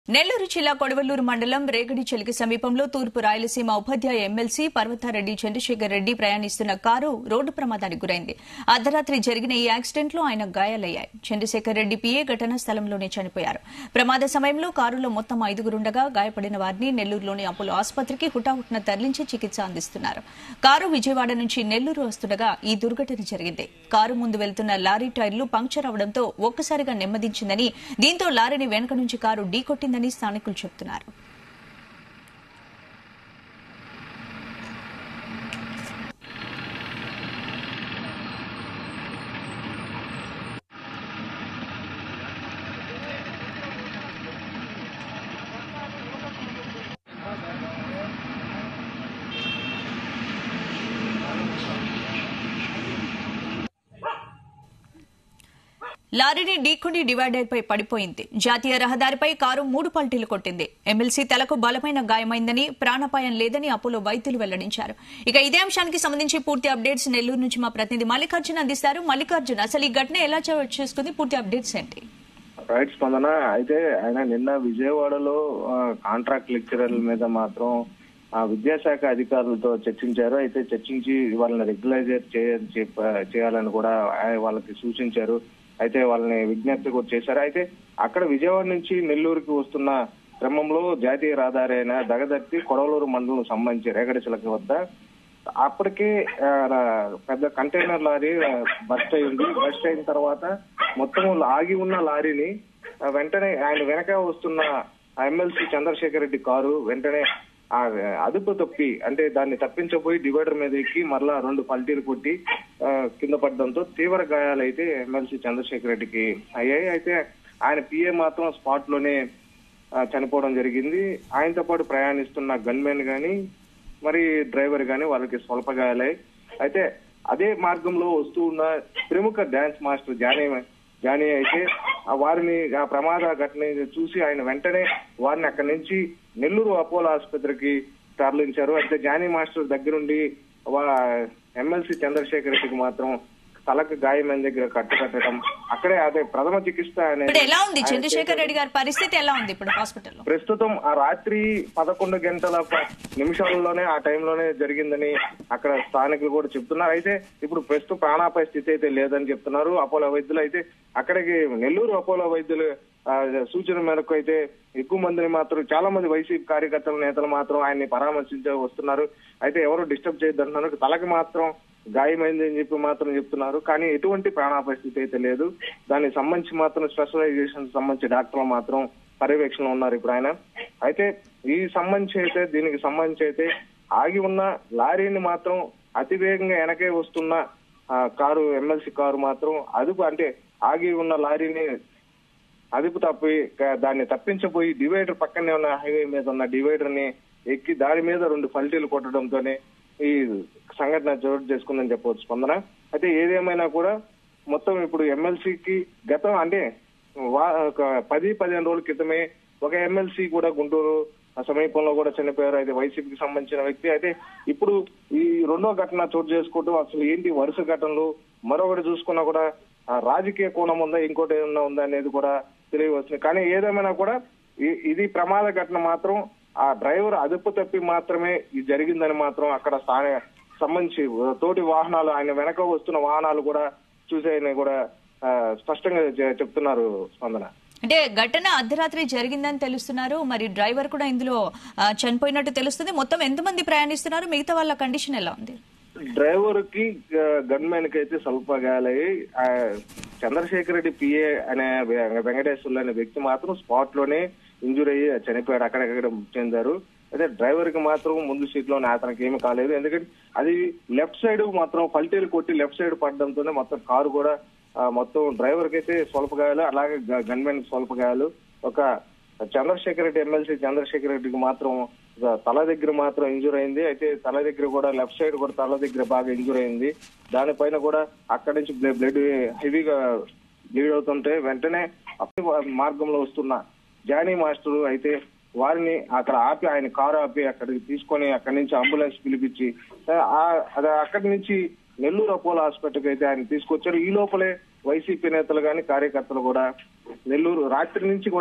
నెల్లూరు జిల్లా కొడవల్లూరు మండలం రేగడి చెలికి సమీపంలో తూర్పు రాయలసీమ ఉపాధ్యాయ ఎమ్మెల్సీ పర్వతారెడ్డి చంద్రశేఖర్ రెడ్డి ప్రయాణిస్తున్న కారు రోడ్డు ప్రమాదానికి గురైంది అర్ధరాత్రి జరిగిన ఈ యాక్సిడెంట్ లో ఆయన గాయాలయ్యాయి చంద్రశేఖర్ రెడ్డి పిఏ ఘటనా స్థలంలోనే చనిపోయారు ప్రమాద సమయంలో కారులో మొత్తం ఐదుగురుండగా గాయపడిన వారిని నెల్లూరులోని అపోలో ఆసుపత్రికి హుటాహుటిన తరలించి చికిత్స అందిస్తున్నారు కారు విజయవాడ నుంచి నెల్లూరు వస్తుండగా ఈ దుర్ఘటన జరిగింది కారు ముందు వెళ్తున్న లారీ టైర్లు పంక్చర్ అవడంతో ఒక్కసారిగా నెమ్మదించిందని దీంతో లారీని వెనుక నుంచి కారు ఢీకొట్టిందని స్థానికులు చెబుతున్నారు లారీని ఢీకొని డివైడర్ పై పడిపోయింది జాతీయ రహదారిపై కారు మూడు పల్టీలు కొట్టింది ఎమ్మెల్సీ తలకు బలమైన గాయమైందని ప్రాణాపాయం లేదని అపోలో వైద్యులు వెల్లడించారు ఇక ఇదే అంశానికి సంబంధించి పూర్తి అప్డేట్స్ నెల్లూరు నుంచి మా ప్రతినిధి మల్లికార్జున అందిస్తారు మల్లికార్జున అసలు ఈ ఘటన ఎలా చోటు చేసుకుంది పూర్తి అప్డేట్స్ ఏంటి రైట్ స్పందన అయితే ఆయన నిన్న విజయవాడలో ఆ, కాంట్రాక్ట్ లెక్చరర్ల మీద మాత్రం ఆ విద్యాశాఖ అధికారులతో చర్చించారు అయితే చర్చించి వాళ్ళని రెగ్యులైజర్ చేయ- చెప్ప- చేయాలని కూడా ఆయన వాళ్ళకి సూచించారు అయితే వాళ్ళని విజ్ఞప్తి కూడా చేశారు అయితే అక్కడ విజయవాడ నుంచి నెల్లూరుకి వస్తున్న క్రమంలో జాతీయ రహదారి అయిన దగదర్తి కొడవలూరు మండలం సంబంధించి రేగడిచిలక వద్ద అప్పటికే ఆ, పెద్ద కంటైనర్ లారీ ఆ, బస్ట్ అయింది బస్ట్ అయిన తర్వాత మొత్తం ఆగి ఉన్న లారీని ఆ, వెంటనే ఆయన వెనక వస్తున్న ఎమ్మెల్సీ చంద్రశేఖర్ రెడ్డి కారు వెంటనే ఆ అదుపు తప్పి అంటే దాన్ని తప్పించబోయి డివైడర్ మీద ఎక్కి మరలా రెండు పల్టీలు కొట్టి ఆ, కింద పడడంతో తీవ్ర గాయాలైతే ఎమ్మెల్సీ చంద్రశేఖర్ రెడ్డికి అయ్యాయి అయితే ఆయన పిఏ మాత్రం స్పాట్ లోనే ఆ, చనిపోవడం జరిగింది ఆయనతో పాటు ప్రయాణిస్తున్న గన్మెన్ గాని మరి డ్రైవర్ గాని వాళ్ళకి స్వల్ప గాయాలై అయితే అదే మార్గంలో వస్తూ ఉన్న ప్రముఖ డాన్స్ మాస్టర్ జానీ జానీ అయితే ఆ వారిని ఆ ప్రమాద ఘటన చూసి ఆయన వెంటనే వారిని అక్కడి నుంచి నెల్లూరు అపోలో ఆసుపత్రికి తరలించారు అయితే జానీ మాస్టర్ దగ్గరుండి ఎమ్మెల్సీ చంద్రశేఖర్ రెడ్డికి మాత్రం తలకు గాయమైన దగ్గర కట్టు కట్టడం అక్కడే అదే ప్రథమ చికిత్స అనేది ఇప్పుడు ఎలా ఉంది ఆయన చంద్రశేఖర్ రెడ్డి గారి పరిస్థితి ఎలా ఉంది ఇప్పుడు హాస్పిటల్లో ప్రస్తుతం ఆ రాత్రి పదకొండు గంటల ప- నిమిషాలలోనే ఆ టైంలోనే జరిగిందని అక్కడ స్థానికులు కూడా చెప్తున్నారు అయితే ఇప్పుడు ప్రస్తుతం ప్రాణాపాయ స్థితి అయితే లేదని చెప్తున్నారు అపోలో వైద్యులు అయితే అక్కడికి నెల్లూరు అపోలో వైద్యులు ఆ, సూచన మేరకు అయితే ఎక్కువ మందిని మాత్రం చాలా మంది వైసీపీ కార్యకర్తల నేతలు మాత్రం ఆయన్ని పరామర్శించ వస్తున్నారు అయితే ఎవరు డిస్టర్బ్ చేయొద్దంటున్నారు తలకి మాత్రం గాయమైంది అని చెప్పి మాత్రం చెప్తున్నారు కానీ ఎటువంటి ప్రాణాపాయ స్థితి అయితే లేదు దానికి సంబంధించి మాత్రం స్పెషలైజేషన్ సంబంధించి డాక్టర్లు మాత్రం పర్యవేక్షణ ఉన్నారు ఇప్పుడు ఆయన అయితే ఈ సంబంధించి అయితే దీనికి సంబంధించి అయితే ఆగి ఉన్న లారీని మాత్రం అతి వేగంగా వెనకే వస్తున్న ఆ, కారు ఎమ్మెల్సీ కారు మాత్రం అదుపు అంటే ఆగి ఉన్న లారీని అదుపు తప్పి క- దాన్ని తప్పించబోయి డివైడర్ పక్కనే ఉన్న హైవే మీద ఉన్న డివైడర్ ని ఎక్కి దాని మీద రెండు పల్టీలు కొట్టడంతోనే ఈ సంఘటన చోటు చేసుకుందని చెప్పవచ్చు స్పందన అయితే ఏదేమైనా కూడా మొత్తం ఇప్పుడు ఎమ్మెల్సీకి గతం అంటే వా- ఒక పది పదిహేను రోజుల క్రితమే ఒక ఎమ్మెల్సీ కూడా గుంటూరు ఆ సమీపంలో కూడా చనిపోయారు అయితే వైసీపీకి సంబంధించిన వ్యక్తి అయితే ఇప్పుడు ఈ రెండో ఘటన చోటు చేసుకోవటం అసలు ఏంటి వరుస ఘటనలు మరొకటి చూసుకున్నా కూడా ఆ రాజకీయ కోణం ఉందా ఇంకోటి ఏమన్నా ఉందా అనేది కూడా తెలియవస్తుంది కానీ ఏదేమైనా కూడా ఈ- ఇది ప్రమాద ఘటన మాత్రం ఆ డ్రైవర్ అదుపు తప్పి మాత్రమే ఇది జరిగిందని మాత్రం అక్కడ స్థానిక సంబంధించి తోటి వాహనాలు ఆయన వెనక వస్తున్న వాహనాలు కూడా చూసాయని కూడా ఆ, స్పష్టంగా చె- చెప్తున్నారు స్పందన అంటే ఘటన అర్ధరాత్రి జరిగిందని తెలుస్తున్నారు మరి డ్రైవర్ కూడా ఇందులో ఆ, చనిపోయినట్టు తెలుస్తుంది మొత్తం ఎంతమంది ప్రయాణిస్తున్నారు మిగతా వాళ్ళ కండిషన్ ఎలా ఉంది డ్రైవర్ కి గన్మెన్ కి అయితే స్వల్ప గాయాలయ్యి ఆ, చంద్రశేఖర్ రెడ్డి పిఏ అనే వె- వెంకటేశ్వర్లు అనే వ్యక్తి మాత్రం స్పాట్ లోనే ఇంజూర్ అయ్యి చనిపోయాడు అక్కడక్కడ మృతి చెందారు అయితే డ్రైవర్ కి మాత్రం ముందు సీట్ లోనే అతనికి ఏమీ కాలేదు ఎందుకంటే అది లెఫ్ట్ సైడ్ మాత్రం పల్టీలు కొట్టి లెఫ్ట్ సైడ్ పడడంతోనే మొత్తం కారు కూడా ఆ, మొత్తం డ్రైవర్ కి అయితే స్వల్ప గాయాలు అలాగే గన్మెన్ కి స్వల్ప గాయాలు ఒక చంద్రశేఖర్ రెడ్డి ఎమ్మెల్సీ చంద్రశేఖర్ రెడ్డికి మాత్రం ఇక తల దగ్గర మాత్రం ఇంజూర్ అయింది అయితే తల దగ్గర కూడా లెఫ్ట్ సైడ్ కూడా తల దగ్గర బాగా ఇంజూర్ అయింది దానిపైన కూడా అక్కడి నుంచి బ్ల- బ్లడ్ హెవీగా బ్లీడ్ అవుతుంటే వెంటనే అప్పటి మార్గంలో వస్తున్న జానీ మాస్టర్ అయితే వారిని అక్కడ ఆపి ఆయన కారు ఆపి అక్కడికి తీసుకొని అక్కడి నుంచి అంబులెన్స్ పిలిపించి ఆ అది అక్కడి నుంచి నెల్లూరు అపోలో హాస్పిటల్కి అయితే ఆయన తీసుకొచ్చారు ఈ లోపలే వైసీపీ నేతలు గాని కార్యకర్తలు కూడా నెల్లూరు రాత్రి నుంచి కూడా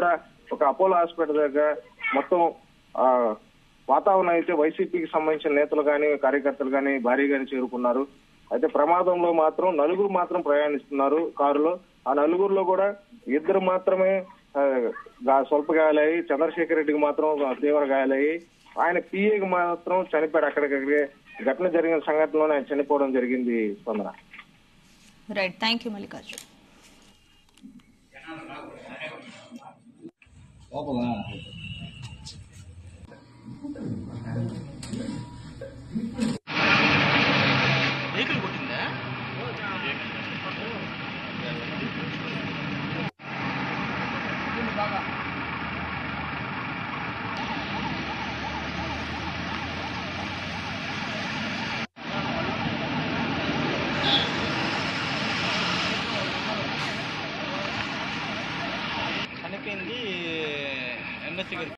ఒక అపోలో హాస్పిటల్ దగ్గర మొత్తం ఆ వాతావరణం అయితే వైసీపీకి సంబంధించిన నేతలు కానీ కార్యకర్తలు కానీ భారీగానే చేరుకున్నారు అయితే ప్రమాదంలో మాత్రం నలుగురు మాత్రం ప్రయాణిస్తున్నారు కారులో ఆ నలుగురులో కూడా ఇద్దరు మాత్రమే ఆ, గా- స్వల్ప గాయాలయ్యి చంద్రశేఖర్ రెడ్డికి మాత్రం తీవ్ర గాయాలయ్యి ఆయన పిఏకి మాత్రం చనిపోయాడు అక్కడికక్కడే ఘటన జరిగిన సంఘటనలోనే ఆయన చనిపోవడం జరిగింది Spandana right thank you Mallikarjun vehicle కొట్టిందా చనిపోయింది ఎంఎస్సీ గారు